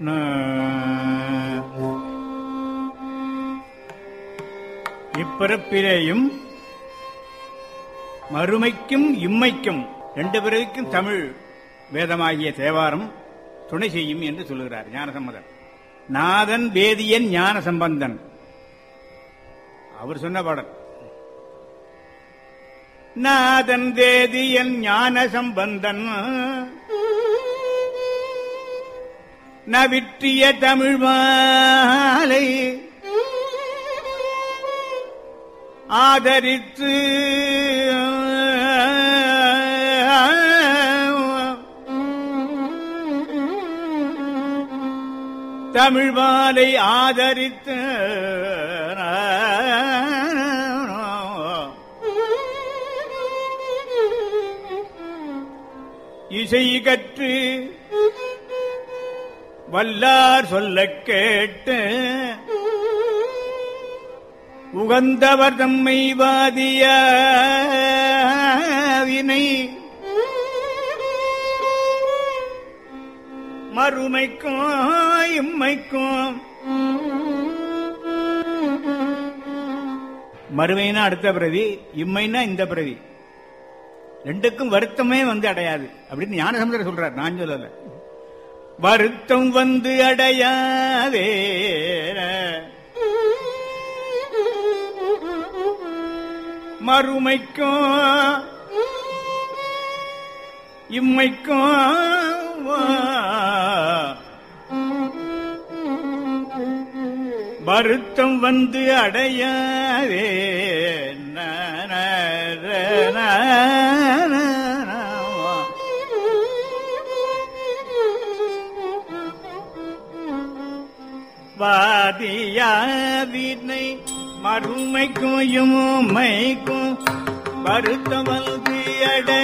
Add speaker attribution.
Speaker 1: இப்பிறப்பிலேயும் மறுமைக்கும் இம்மைக்கும் ரெண்டு பிறவிக்கும் தமிழ் வேதமாகிய தேவாரம் துணை செய்யும் என்று சொல்லுகிறார் ஞானசம்பந்தன் நாதன் வேதியன் ஞான சம்பந்தன் அவர் சொன்ன பாடல் நாதன் வேதியன் ஞான சம்பந்தன் நவிற்றிய தமிழ் மாலை ஆதரித்து தமிழ் மாலை ஆதரித்து இசை கற்று வல்லார் சொல்லக் கேட்டு உகந்தவர் தம்மை வாதிய வினை மறுமைக்கும் இம்மைக்கும் மறுமைனா அடுத்த பிரதி இம்மைனா இந்த பிரதி ரெண்டுக்கும் வருத்தமே வந்து அடையாது அப்படின்னு ஞானசமுதர் சொல்றார் நான் சொல்லல வருத்தம் வந்து அடையாதே மறுமைக்கும் இம்மைக்கும் வருத்தம் வந்து அடையாதே வாதியாவினை மறுமைக்கும் இம்மைக்கும் வருத்தம் வந்து அடைய